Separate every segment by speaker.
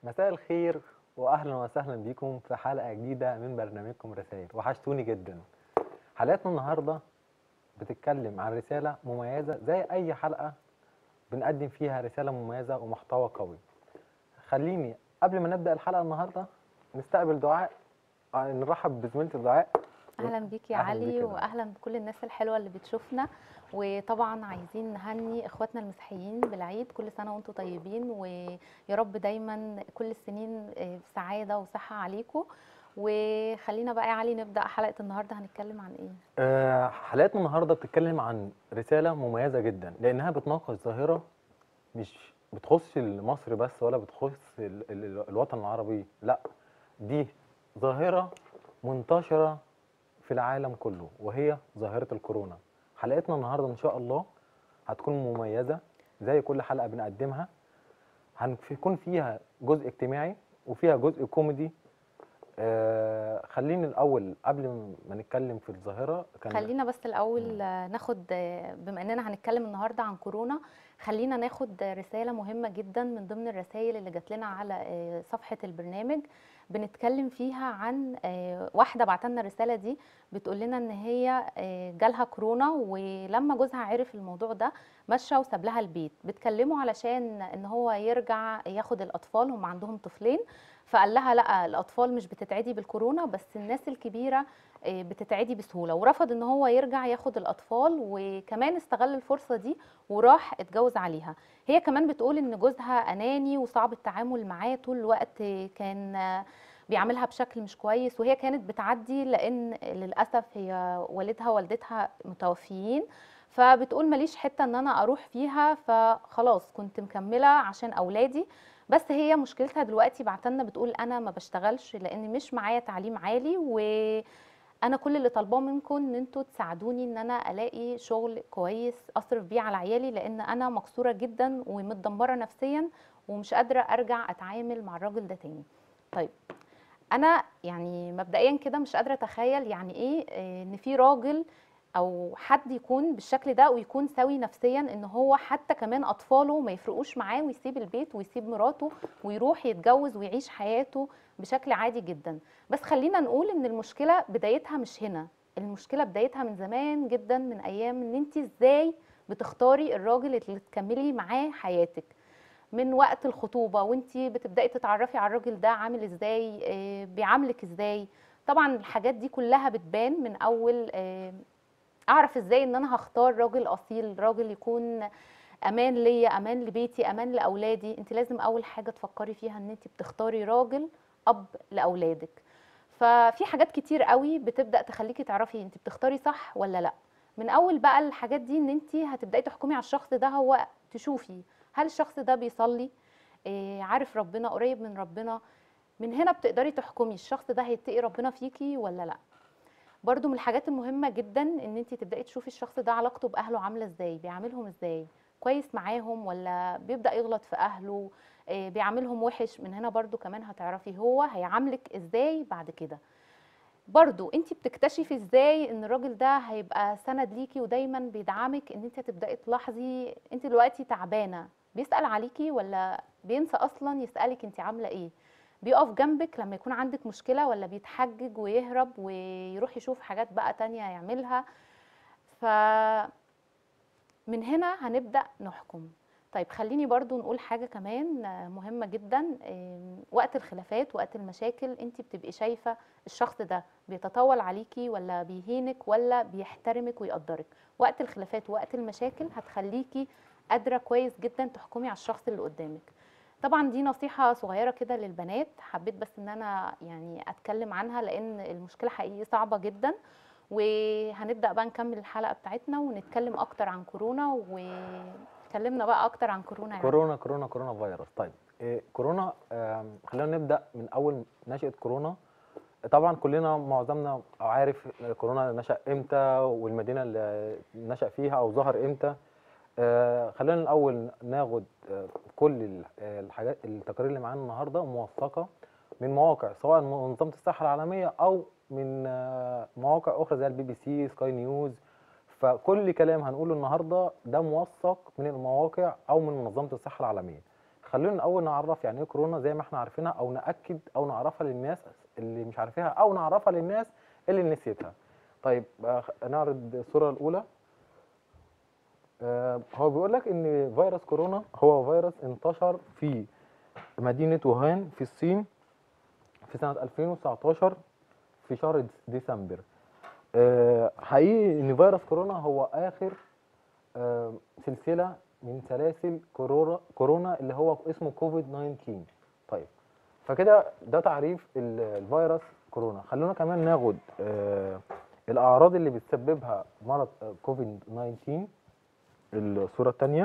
Speaker 1: مساء الخير واهلا وسهلا بيكم في حلقه جديده من برنامجكم رسائل وحشتوني جدا حلقتنا النهارده بتتكلم عن رساله مميزه زي اي حلقه بنقدم فيها رساله مميزه ومحتوى قوي خليني قبل ما نبدا الحلقه النهارده نستقبل دعاء آه، نرحب بزميلتي دعاء
Speaker 2: اهلا بيك يا
Speaker 1: أهلاً بيك
Speaker 2: علي
Speaker 1: يا دعاء.
Speaker 2: واهلا بكل الناس الحلوه اللي بتشوفنا وطبعا عايزين نهني اخواتنا المسيحيين بالعيد كل سنه وانتم طيبين ويا رب دايما كل السنين آه، سعاده وصحه عليكم وخلينا بقى يا علي نبدا حلقه النهارده هنتكلم عن ايه
Speaker 1: آه، حلقتنا النهارده بتتكلم عن رساله مميزه جدا لانها بتناقش ظاهره مش بتخص مصر بس ولا بتخص ال- ال- الوطن العربي لا دي ظاهره منتشره في العالم كله وهي ظاهره الكورونا حلقتنا النهارده ان شاء الله هتكون مميزه زي كل حلقه بنقدمها هنكون فيها جزء اجتماعي وفيها جزء كوميدي آه خليني الاول قبل ما نتكلم في الظاهره كان
Speaker 2: خلينا بس الاول آه، ناخد آه، بما اننا هنتكلم النهارده عن كورونا خلينا ناخد آه، رساله مهمه جدا من ضمن الرسائل اللي جات لنا على آه، صفحه البرنامج بنتكلم فيها عن آه، واحده بعت لنا الرساله دي بتقول لنا ان هي آه، جالها كورونا ولما جوزها عرف الموضوع ده مشى وساب لها البيت بتكلمه علشان ان هو يرجع ياخد الاطفال هم عندهم طفلين فقال لها لا الاطفال مش بتتعدي بالكورونا بس الناس الكبيره آه، بتتعدي بسهوله ورفض ان هو يرجع ياخد الاطفال وكمان استغل الفرصه دي وراح اتجوز عليها هي كمان بتقول ان جوزها اناني وصعب التعامل معاه طول الوقت كان آه، بيعاملها بشكل مش كويس وهي كانت بتعدي لان للاسف هي والدها ووالدتها متوفيين فبتقول ماليش حته ان انا اروح فيها فخلاص كنت مكمله عشان اولادي بس هي مشكلتها دلوقتي بعتلنا بتقول انا ما بشتغلش لان مش معايا تعليم عالي وانا كل اللي طالباه منكم ان انتوا تساعدوني ان انا الاقي شغل كويس اصرف بيه على عيالي لان انا مكسوره جدا ومتدمره نفسيا ومش قادره ارجع اتعامل مع الراجل ده تاني طيب انا يعني مبدئيا كده مش قادره اتخيل يعني ايه آه، ان في راجل او حد يكون بالشكل ده ويكون سوي نفسيا ان هو حتى كمان اطفاله ما يفرقوش معاه ويسيب البيت ويسيب مراته ويروح يتجوز ويعيش حياته بشكل عادي جدا بس خلينا نقول ان المشكله بدايتها مش هنا المشكله بدايتها من زمان جدا من ايام ان انت ازاي بتختاري الراجل اللي تكملي معاه حياتك من وقت الخطوبه وانت بتبداي تتعرفي على الراجل ده عامل ازاي آه، بيعاملك ازاي طبعا الحاجات دي كلها بتبان من اول آه، اعرف ازاي ان انا هختار راجل اصيل راجل يكون امان ليا امان لبيتي امان لاولادي انت لازم اول حاجه تفكري فيها ان انت بتختاري راجل اب لاولادك ففي حاجات كتير قوي بتبدا تخليكي تعرفي انت بتختاري صح ولا لا من اول بقى الحاجات دي ان انت هتبداي تحكمي على الشخص ده هو تشوفي هل الشخص ده بيصلي إيه عارف ربنا قريب من ربنا من هنا بتقدري تحكمي الشخص ده هيتقي ربنا فيكي ولا لا برضو من الحاجات المهمة جدا ان انت تبدأي تشوفي الشخص ده علاقته بأهله عاملة ازاي بيعاملهم ازاي كويس معاهم ولا بيبدأ يغلط في أهله آه، بيعاملهم وحش من هنا برضو كمان هتعرفي هو هيعاملك ازاي بعد كده برضو انت بتكتشفي ازاي ان الراجل ده هيبقى سند ليكي ودايما بيدعمك ان انت تبدأي تلاحظي انت دلوقتي تعبانة بيسأل عليكي ولا بينسى اصلا يسألك انت عاملة ايه بيقف جنبك لما يكون عندك مشكلة ولا بيتحجج ويهرب ويروح يشوف حاجات بقى تانية يعملها ف من هنا هنبدأ نحكم طيب خليني برضو نقول حاجة كمان آه، مهمة جدا آم، وقت الخلافات وقت المشاكل انت بتبقي شايفة الشخص ده بيتطاول عليكي ولا بيهينك ولا بيحترمك ويقدرك وقت الخلافات ووقت المشاكل هتخليكي قادرة كويس جدا تحكمي على الشخص اللي قدامك طبعا دي نصيحة صغيرة كده للبنات حبيت بس ان انا يعني اتكلم عنها لان المشكلة حقيقي صعبة جدا وهنبدأ بقى نكمل الحلقة بتاعتنا ونتكلم اكتر عن كورونا واتكلمنا بقى اكتر عن كورونا يعني
Speaker 1: كورونا كورونا كورونا فيروس طيب إيه كورونا آم، خلينا نبدا من اول نشاه كورونا طبعا كلنا معظمنا عارف كورونا نشا امتى والمدينه اللي نشا فيها او ظهر امتى آه خلينا الاول ناخد آه كل ال- آه، الحاجات التقارير اللي معانا النهارده موثقه من مواقع سواء من منظمه الصحه العالميه او من آه، مواقع اخرى زي البي بي سي سكاي نيوز فكل كلام هنقوله النهارده ده موثق من المواقع او من منظمه الصحه العالميه خلونا الاول نعرف يعني ايه كورونا زي ما احنا عارفينها او ناكد او نعرفها للناس اللي مش عارفينها او نعرفها للناس اللي نسيتها طيب آه، خ- نعرض الصوره الاولى آه، هو بيقول لك ان فيروس كورونا هو فيروس انتشر في مدينه ووهان في الصين في سنه 2019 في شهر ديس- ديسمبر آه، حقيقي ان فيروس كورونا هو اخر آه، سلسله من سلاسل كورونا كورونا اللي هو اسمه كوفيد 19 طيب فكده ده تعريف ال- الفيروس كورونا خلونا كمان ناخد آه، الاعراض اللي بتسببها مرض آه، كوفيد 19 الصوره الثانيه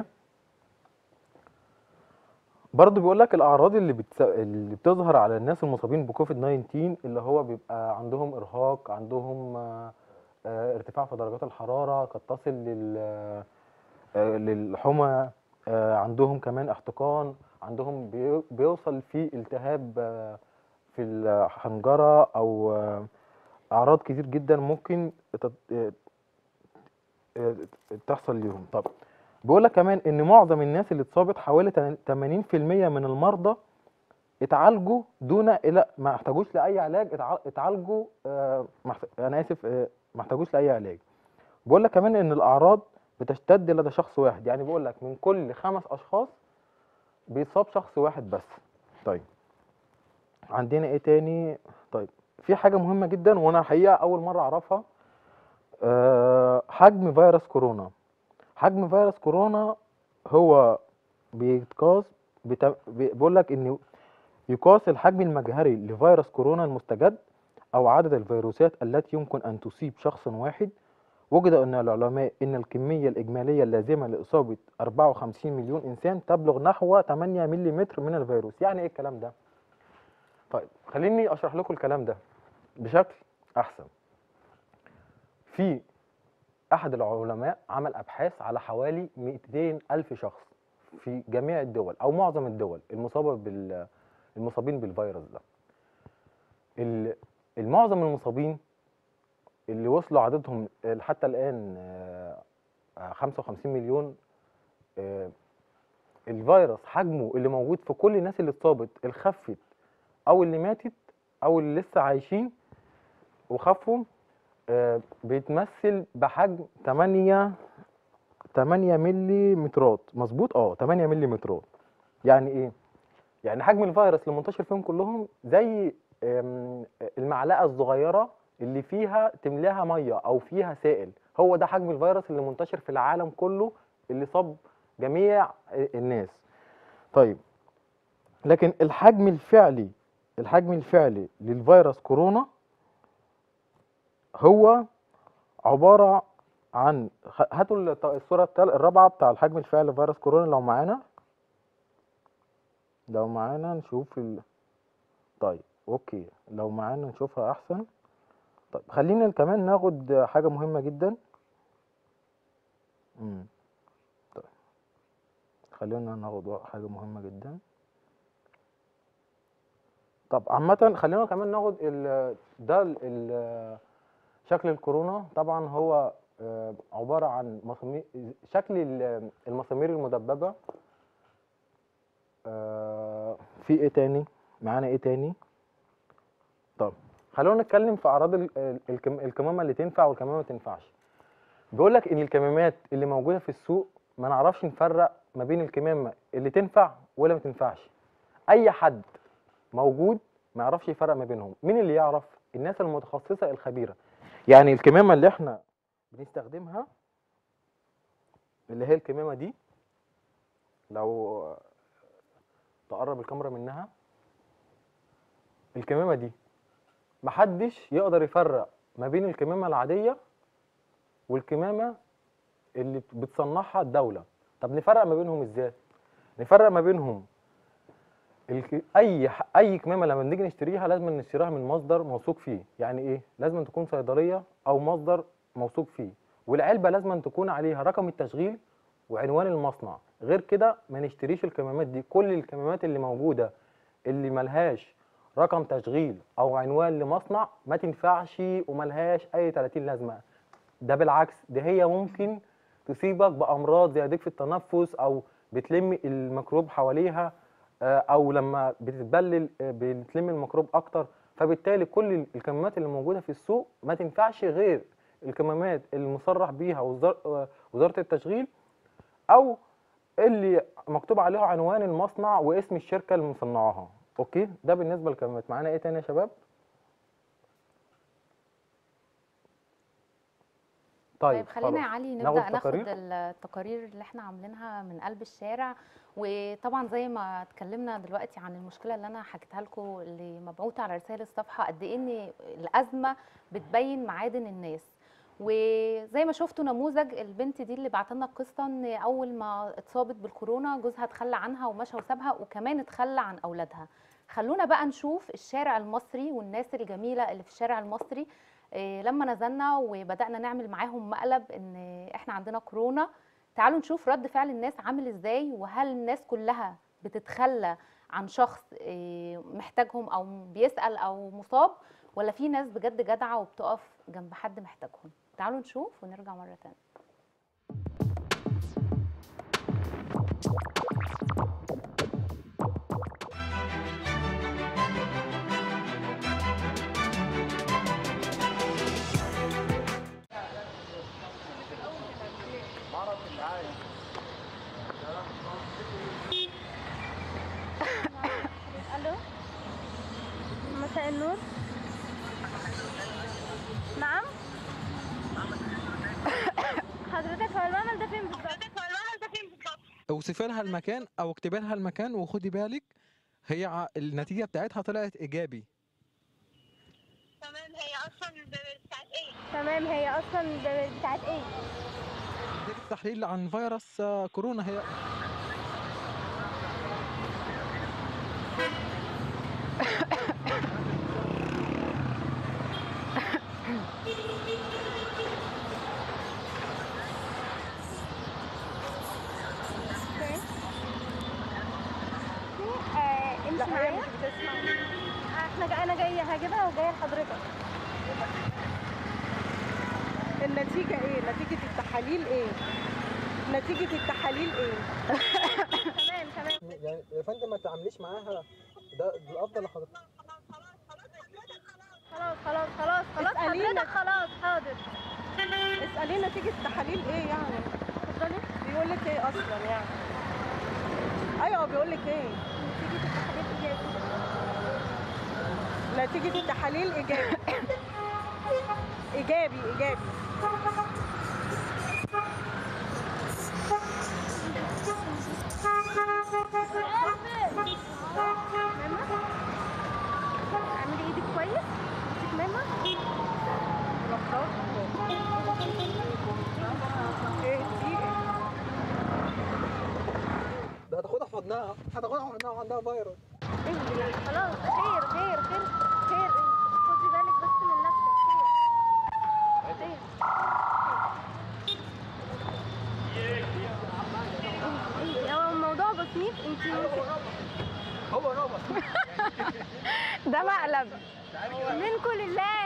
Speaker 1: برضه بيقول لك الاعراض اللي بتس... اللي بتظهر على الناس المصابين بكوفيد 19 اللي هو بيبقى عندهم ارهاق عندهم آه، آه، ارتفاع في درجات الحراره قد تصل لل آه، للحمى آه، عندهم كمان احتقان عندهم بي- بيوصل في التهاب آه، في الحنجره او آه، اعراض كتير جدا ممكن تت- آه، آه، تحصل ليهم طب بيقول لك كمان ان معظم الناس اللي اتصابت حوالي 80% من المرضى اتعالجوا دون الى ما احتاجوش لاي علاج اتع- اتعالجوا آه، محت- انا اسف آه، ما احتاجوش لاي علاج بيقول لك كمان ان الاعراض بتشتد لدى شخص واحد يعني بيقول لك من كل خمس اشخاص بيصاب شخص واحد بس طيب عندنا ايه تاني طيب في حاجه مهمه جدا وانا حقيقه اول مره اعرفها أه حجم فيروس كورونا حجم فيروس كورونا هو بيتقاس بتا... بي- بيقول لك ان يقاس الحجم المجهري لفيروس كورونا المستجد او عدد الفيروسات التي يمكن ان تصيب شخص واحد وجد ان العلماء ان الكميه الاجماليه اللازمه لاصابه 54 مليون انسان تبلغ نحو 8 ملم من الفيروس يعني ايه الكلام ده طيب خليني اشرح لكم الكلام ده بشكل احسن في احد العلماء عمل ابحاث على حوالي 200 الف شخص في جميع الدول او معظم الدول المصابه بال المصابين بالفيروس ده ال- المعظم المصابين اللي وصلوا عددهم حتى الان آه، آه، 55 مليون آه، الفيروس حجمه اللي موجود في كل الناس اللي اتصابت اللي خفت او اللي ماتت او اللي لسه عايشين وخفوا آه، بيتمثل بحجم 8 8 ملي مترات مظبوط اه 8 ملي مترات يعني ايه يعني حجم الفيروس اللي منتشر فيهم كلهم زي آم، المعلقه الصغيره اللي فيها تملاها ميه او فيها سائل هو ده حجم الفيروس اللي منتشر في العالم كله اللي صاب جميع الناس طيب لكن الحجم الفعلي الحجم الفعلي للفيروس كورونا هو عبارة عن خ- هاتوا الت- الصورة التال- الرابعة بتاع الحجم الفعلي لفيروس كورونا لو معانا لو معانا نشوف ال... طيب اوكي لو معانا نشوفها احسن طيب خلينا كمان ناخد حاجة مهمة جدا امم طيب خلينا ناخد حاجة مهمة جدا طب عامة خلينا كمان ناخد ال ده ال- ال- شكل الكورونا طبعا هو آه، عبارة عن مسامير شكل ال- المسامير المدببة آه، في ايه تاني معانا ايه تاني طب خلونا نتكلم في اعراض ال- ال- الكم- الكمامة اللي تنفع والكمامة ما تنفعش بيقول لك ان الكمامات اللي موجودة في السوق ما نعرفش نفرق ما بين الكمامة اللي تنفع ولا ما تنفعش اي حد موجود ما يعرفش يفرق ما بينهم مين اللي يعرف الناس المتخصصة الخبيرة يعني الكمامة اللي احنا بنستخدمها اللي هي الكمامة دي لو تقرب الكاميرا منها الكمامة دي محدش يقدر يفرق ما بين الكمامة العادية والكمامة اللي بتصنعها الدولة طب نفرق ما بينهم ازاي نفرق ما بينهم الك... اي ح- اي كمامه لما بنيجي نشتريها لازم نشتريها من مصدر موثوق فيه يعني ايه لازم تكون صيدليه او مصدر موثوق فيه والعلبه لازم تكون عليها رقم التشغيل وعنوان المصنع غير كده ما نشتريش الكمامات دي كل الكمامات اللي موجوده اللي ملهاش رقم تشغيل او عنوان لمصنع ما تنفعش وملهاش اي 30 لازمه ده بالعكس ده هي ممكن تصيبك بامراض زي ضيق في التنفس او بتلم الميكروب حواليها آه، او لما بتتبلل آه، بتلم الميكروب اكتر فبالتالي كل الكمامات اللي موجوده في السوق ما تنفعش غير الكمامات اللي مصرح بيها وزار- آه، وزاره التشغيل او اللي مكتوب عليها عنوان المصنع واسم الشركه اللي مصنعاها اوكي ده بالنسبه للكمامات معانا ايه تاني يا شباب
Speaker 2: طيب,
Speaker 1: طيب
Speaker 2: خلينا يا
Speaker 1: خلاص.
Speaker 2: علي
Speaker 1: ناخد
Speaker 2: نبدا ناخد
Speaker 1: تقارير؟
Speaker 2: التقارير اللي احنا عاملينها من قلب الشارع وطبعا زي ما اتكلمنا دلوقتي عن المشكله اللي انا حكيتها لكم اللي مبعوثه على رسائل الصفحه قد ايه ان الازمه بتبين معادن الناس وزي ما شفتوا نموذج البنت دي اللي بعت لنا القصه ان اول ما اتصابت بالكورونا جوزها اتخلى عنها ومشى وسابها وكمان اتخلى عن اولادها خلونا بقى نشوف الشارع المصري والناس الجميله اللي في الشارع المصري إيه، لما نزلنا وبدانا نعمل معاهم مقلب ان احنا عندنا كورونا تعالوا نشوف رد فعل الناس عامل ازاي وهل الناس كلها بتتخلى عن شخص إيه، محتاجهم او بيسال او مصاب ولا في ناس بجد جدعه وبتقف جنب حد محتاجهم تعالوا نشوف ونرجع مره تانية
Speaker 3: الو مساء النور نعم حضرتك هو المعمل ده فين بالظبط
Speaker 4: اوصفي لها المكان او اكتبي لها المكان وخدي بالك هي ع- النتيجه بتاعتها طلعت ايجابي
Speaker 5: تمام هي اصلا بتاعت ايه؟
Speaker 3: تمام هي اصلا ب- بتاعت ايه
Speaker 4: نتيجه التحليل عن فيروس آه، كورونا هي
Speaker 3: آه، امشي معايا احنا جا- انا جايه هجيبها وجايه لحضرتك
Speaker 6: النتيجة ايه؟ نتيجة التحاليل ايه؟ نتيجة التحاليل ايه؟
Speaker 3: تمام تمام
Speaker 4: يعني يا فندم ما تعامليش معاها ده الافضل لحضرتك
Speaker 3: خلاص خلاص خلاص خلاص
Speaker 6: اسألينا.
Speaker 3: حضرتك خلاص حاضر
Speaker 6: اسأليه نتيجة التحاليل ايه يعني؟
Speaker 3: اتفضلي
Speaker 6: بيقول لك ايه اصلا يعني؟ ايوه بيقول لك ايه؟
Speaker 3: نتيجة التحاليل إيجابي.
Speaker 6: نتيجة التحاليل ايجابي ايجابي ايجابي
Speaker 3: ماما اعملي ايدك كويس امسك ماما
Speaker 6: ايه دي ايه؟
Speaker 4: ده هتاخدها في حضنها هتاخدها في حضنها وعندها فيروس
Speaker 3: اهدي خلاص خير خير خير خير خدي بالك بس من نفسك خير خير اهدي هو الموضوع بسيط انت
Speaker 4: هو روبوت
Speaker 2: ده مقلب
Speaker 3: منكم لله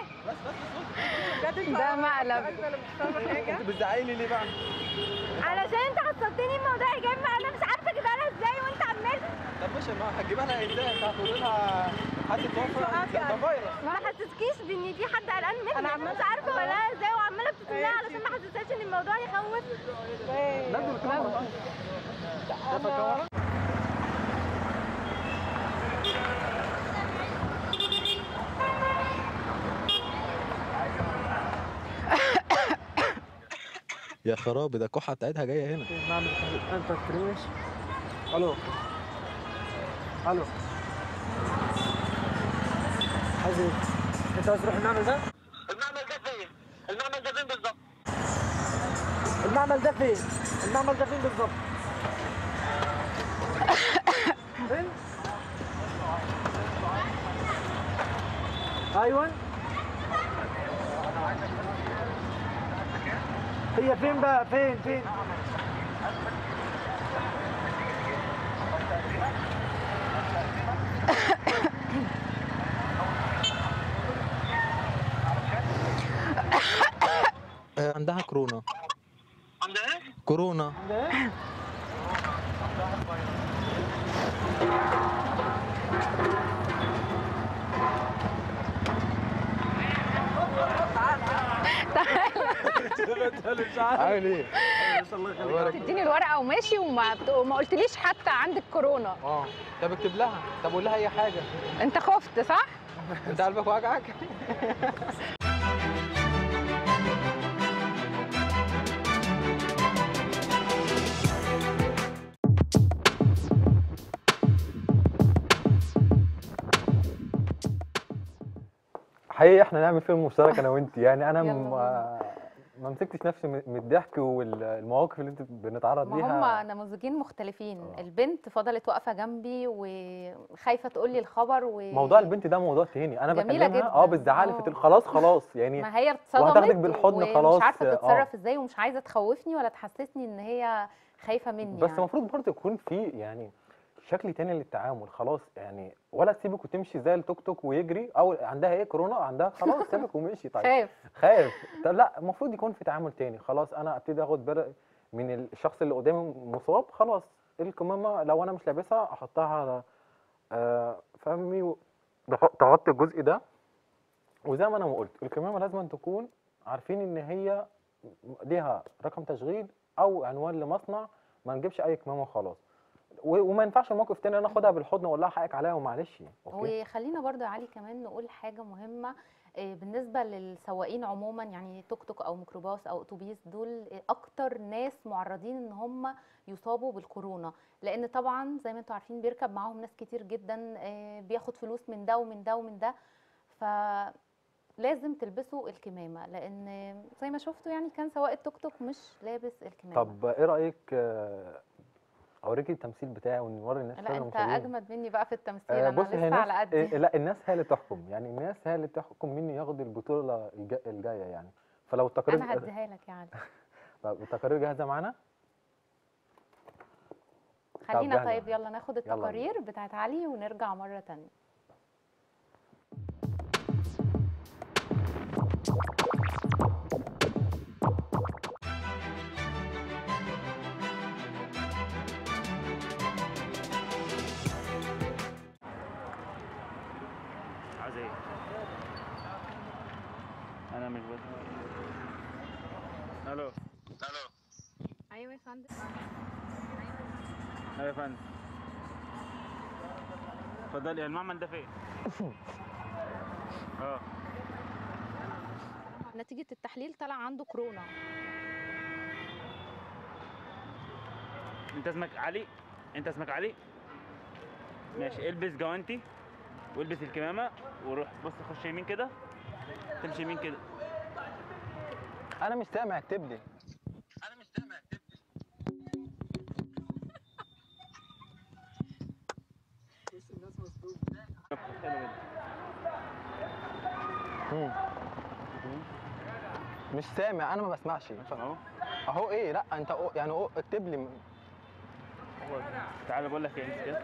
Speaker 2: ده مقلب
Speaker 6: انا مش فاهمة حاجة
Speaker 4: انت بتزعقي لي ليه بقى؟
Speaker 3: علشان انت حصلتني الموضوع ايجابي انا مش عارفه اجيبها لها ازاي وانت عمال
Speaker 4: طب ماشي ما هتجيبها لها ازاي؟ انت هتقولي لها حد توفى ده فيروس
Speaker 3: ما حسسكيش بان في حد قلقان مني
Speaker 6: أنا
Speaker 3: انا
Speaker 6: عمالة-
Speaker 3: مش عارفه ولا ازاي وعماله ابتسم لها علشان ما حسسهاش ان الموضوع يخوف
Speaker 6: ايه؟
Speaker 4: نزل الكاميرا شايفه الكاميرا؟ يا خرابي ده الكحه بتاعتها جايه هنا
Speaker 1: نعمل انت تريش الو الو عايز ايه؟ انت عايز تروح المعمل ده؟
Speaker 5: المعمل ده فين؟ المعمل ده فين بالظبط؟
Speaker 1: المعمل ده فين؟ المعمل ده فين بالظبط؟ فين؟ ايوه هي فين بقى؟ فين فين؟
Speaker 4: آه، عندها كورونا
Speaker 5: عندها ايه؟
Speaker 4: كورونا
Speaker 1: عامل ايه؟
Speaker 7: تديني الورقه وماشي وما بت- وما قلتليش حتى عندك كورونا
Speaker 4: اه طب اكتب لها طب قول لها اي حاجه
Speaker 7: انت خفت صح
Speaker 4: انت قلبك وجعك
Speaker 1: حقيقي احنا نعمل فيلم مشترك انا وانت يعني انا
Speaker 2: يلا
Speaker 1: ما ما مسكتش نفسي من من الضحك والمواقف اللي انت بنتعرض
Speaker 2: ما
Speaker 1: ليها
Speaker 2: هم نموذجين مختلفين
Speaker 1: آه.
Speaker 2: البنت فضلت واقفه جنبي وخايفه تقول لي الخبر و
Speaker 1: موضوع البنت ده موضوع تاني انا
Speaker 2: جميلة
Speaker 1: بكلمها
Speaker 2: جداً.
Speaker 1: اه بالزعل
Speaker 2: آه.
Speaker 1: فتقول خلاص خلاص يعني
Speaker 2: ما هي اتصدمت
Speaker 1: وهتاخدك بالحضن
Speaker 2: ومش
Speaker 1: خلاص،
Speaker 2: عارفه
Speaker 1: آه.
Speaker 2: تتصرف ازاي ومش عايزه تخوفني ولا تحسسني ان هي خايفه مني
Speaker 1: بس
Speaker 2: يعني.
Speaker 1: المفروض برضه يكون في يعني شكل تاني للتعامل خلاص يعني ولا تسيبك وتمشي زي التوك توك ويجري او عندها ايه كورونا عندها خلاص سابك ومشي طيب
Speaker 2: خاف
Speaker 1: خايف طب لا المفروض يكون في تعامل تاني خلاص انا ابتدي اخد بالي من الشخص اللي قدامي مصاب خلاص الكمامه لو انا مش لابسها احطها على آه، فمي و- بح- تغطي الجزء ده وزي ما انا ما قلت الكمامه لازم تكون عارفين ان هي ليها رقم تشغيل او عنوان لمصنع ما نجيبش اي كمامه وخلاص و- وما ينفعش الموقف تاني انا اخدها بالحضن واقول لها حقك عليا ومعلش اوكي
Speaker 2: وخلينا برضو يا علي كمان نقول حاجة مهمة آه، بالنسبة للسواقين عموما يعني توك توك أو ميكروباص أو أتوبيس دول آه، أكتر ناس معرضين إن هم يصابوا بالكورونا لأن طبعا زي ما انتم عارفين بيركب معاهم ناس كتير جدا آه، بياخد فلوس من ده ومن ده ومن ده فلازم تلبسوا الكمامة لأن زي ما شفتوا يعني كان سواق التوك توك مش لابس الكمامة
Speaker 1: طب ايه رايك آه، اوريكي التمثيل بتاعي ونوري الناس
Speaker 2: لا
Speaker 1: فعلا
Speaker 2: انت
Speaker 1: مصابين؟
Speaker 2: اجمد مني بقى في التمثيل
Speaker 1: آه،
Speaker 2: انا
Speaker 1: بصي هي
Speaker 2: لسه
Speaker 1: الناس
Speaker 2: على
Speaker 1: آه،
Speaker 2: قدي
Speaker 1: لا الناس هي اللي تحكم يعني الناس هي اللي تحكم مين ياخد البطوله الجا- الجايه يعني فلو التقارير
Speaker 2: انا هديها لك يا علي
Speaker 1: طب التقارير جاهزه معانا
Speaker 2: خلينا
Speaker 1: جاهزة.
Speaker 2: طيب يلا ناخد
Speaker 1: يلا بينا.
Speaker 2: التقارير بتاعت علي ونرجع مرة تانية
Speaker 8: عايز ايه؟ انا مش بس الو
Speaker 5: الو
Speaker 7: ايوه يا فندم
Speaker 8: ايوه يا فندم اتفضلي المعمل ده فين؟ اه
Speaker 7: نتيجه التحليل طلع عنده كورونا
Speaker 8: انت اسمك علي؟ انت اسمك علي؟ ماشي البس جوانتي والبس الكمامه وروح بص خش يمين كده تمشي يمين كده
Speaker 1: انا مش سامع اكتب لي
Speaker 5: انا مش سامع
Speaker 1: مم. مش سامع انا ما بسمعش
Speaker 8: اهو
Speaker 1: اهو ايه لا انت أو يعني أو اكتب لي
Speaker 8: تعالى بقول لك ايه كده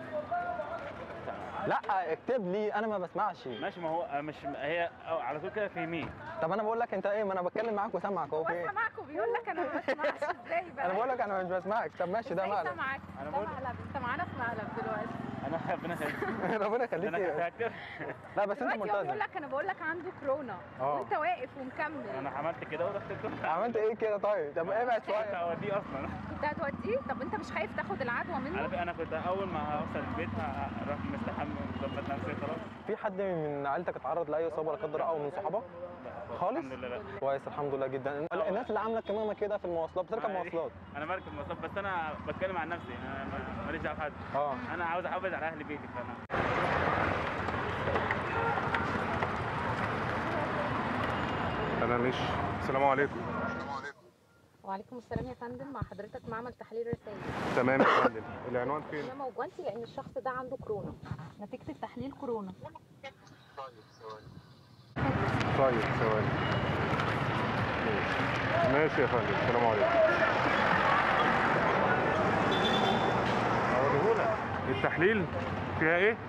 Speaker 1: لا اكتب لي انا ما بسمعش
Speaker 8: ماشي ما هو مش هي أو على طول كده في يمين
Speaker 1: طب انا بقول لك انت ايه ما انا بتكلم معاك وسامعك اهو في ايه
Speaker 7: سامعك وبيقول لك انا ما بسمعش ازاي بقى
Speaker 1: انا بقول لك انا مش بسمعك طب ماشي ده
Speaker 7: ازاي
Speaker 1: مقلب
Speaker 7: سامعك
Speaker 8: أنا
Speaker 7: ده
Speaker 8: بقول-
Speaker 7: مقلب انت معانا في مقلب دلوقتي
Speaker 8: انا ربنا يخليك
Speaker 1: ربنا
Speaker 8: ده انا
Speaker 1: يخليك
Speaker 8: فاكر
Speaker 1: لا بس انت
Speaker 7: دلوقتي هو بيقول
Speaker 1: ملتزم
Speaker 7: لك انا بقول لك عنده كورونا
Speaker 1: اه.
Speaker 7: وانت واقف ومكمل
Speaker 8: انا عملت كده ورحت لكم
Speaker 1: عملت ايه كده طيب طب ابعد
Speaker 8: كنت
Speaker 1: شويه
Speaker 8: اوديه اصلا
Speaker 7: كنت هتوديه طب انت مش خايف تاخد العدوى منه
Speaker 8: انا انا كنت اول ما اوصل البيت اروح مستحمى ومظبط نفسي خلاص
Speaker 1: في حد من عيلتك اتعرض لاي اصابه لا قدر الله او من صحابك خالص
Speaker 8: الحمد لله لا
Speaker 1: كويس الحمد لله جدا الناس اللي عامله كمامه كده في المواصلات بتركب
Speaker 8: عادي.
Speaker 1: مواصلات
Speaker 8: انا بركب مواصلات بس انا بتكلم عن نفسي انا ما- ماليش دعوه بحد
Speaker 1: اه
Speaker 8: انا عاوز احافظ على اهل بيتي فانا
Speaker 9: انا مش السلام عليكم
Speaker 7: وعليكم السلام يا فندم مع حضرتك معمل تحليل رسائل
Speaker 9: تمام يا فندم العنوان فين
Speaker 7: انا موجودتي لان الشخص ده عنده كورونا نتيجه التحليل كورونا
Speaker 9: طيب ثواني ماشي. ماشي يا فندم السلام عليكم أوريهولك. التحليل فيها ايه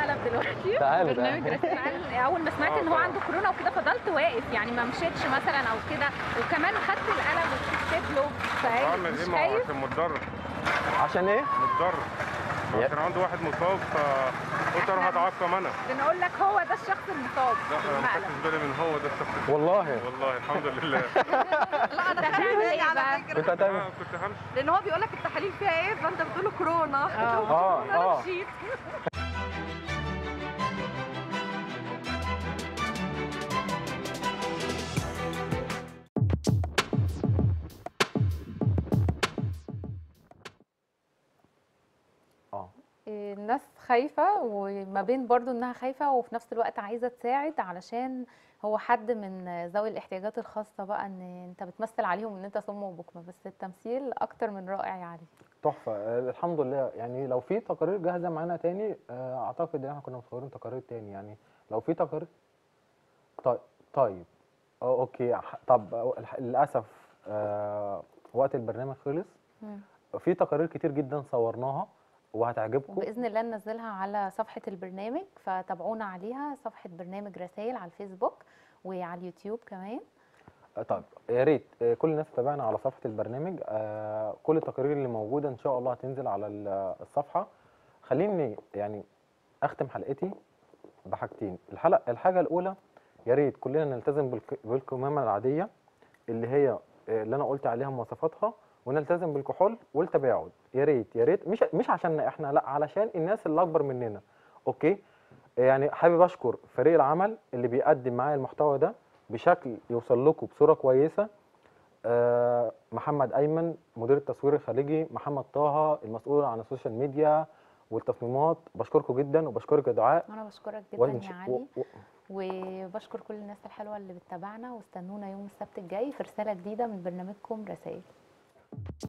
Speaker 3: قلب دلوقتي
Speaker 1: تعالوا
Speaker 7: برنامج
Speaker 1: تعالوا.
Speaker 7: رسائل اول ما سمعت ان هو عنده كورونا وكده فضلت واقف يعني ما مشيتش مثلا او كده وكمان خدت القلم وكتبت له فاهم
Speaker 9: بعمل
Speaker 7: مش
Speaker 9: ايه ما هو
Speaker 7: خايف
Speaker 9: عشان متضرر
Speaker 1: عشان ايه؟
Speaker 9: متضرر
Speaker 1: يا-
Speaker 9: عشان عنده واحد مصاب فقلت اروح اتعقم انا
Speaker 7: بنقول لك هو ده الشخص المصاب
Speaker 9: لا انا ما
Speaker 7: بالمقلب.
Speaker 9: خدتش بالي من هو ده الشخص
Speaker 1: والله
Speaker 9: والله الحمد لله
Speaker 6: لا انا
Speaker 7: هتعمل
Speaker 6: خدت بالي
Speaker 7: إيه
Speaker 6: على
Speaker 7: بقى؟
Speaker 6: فكره
Speaker 1: انت هتعمل
Speaker 9: انا كنت همشي
Speaker 6: لان هو بيقول لك التحاليل فيها ايه فانت بتقول له كورونا
Speaker 1: اه
Speaker 6: انا
Speaker 1: اه
Speaker 6: مشيت
Speaker 1: اه
Speaker 2: إيه، الناس خايفة وما بين برضو انها خايفة وفي نفس الوقت عايزة تساعد علشان هو حد من ذوي الاحتياجات الخاصة بقى ان انت بتمثل عليهم ان انت صم وبكمة بس التمثيل اكتر من رائع يا علي
Speaker 1: تحفه آه، الحمد لله يعني لو في تقارير جاهزه معانا تاني آه، اعتقد ان احنا كنا مصورين تقارير تاني يعني لو في تقارير طيب طيب اه اوكي ح- طب آه، الح- للاسف آه، وقت البرنامج خلص
Speaker 2: مم.
Speaker 1: في تقارير كتير جدا صورناها وهتعجبكم
Speaker 2: وباذن الله ننزلها على صفحه البرنامج فتابعونا عليها صفحه برنامج رسائل على الفيسبوك وعلى اليوتيوب كمان
Speaker 1: آه، طيب يا ريت آه، كل الناس تتابعنا على صفحه البرنامج آه، كل التقارير اللي موجوده ان شاء الله هتنزل على ال- الصفحه خليني يعني اختم حلقتي بحاجتين الحلقه الحاجه الاولى يا ريت كلنا نلتزم بالك- بالكمامه العاديه اللي هي آه، اللي انا قلت عليها مواصفاتها ونلتزم بالكحول والتباعد يا ريت يا ريت مش مش عشان احنا لا علشان الناس اللي اكبر مننا اوكي يعني حابب اشكر فريق العمل اللي بيقدم معايا المحتوى ده بشكل يوصل لكم بصوره كويسه آه، محمد ايمن مدير التصوير الخارجي محمد طه المسؤول عن السوشيال ميديا والتصميمات بشكركم جدا وبشكرك يا دعاء
Speaker 2: انا بشكرك جدا
Speaker 1: وإن
Speaker 2: يا
Speaker 1: شاء-
Speaker 2: علي
Speaker 1: و- و-
Speaker 2: وبشكر كل الناس الحلوه اللي بتتابعنا واستنونا يوم السبت الجاي في رساله جديده من برنامجكم رسائل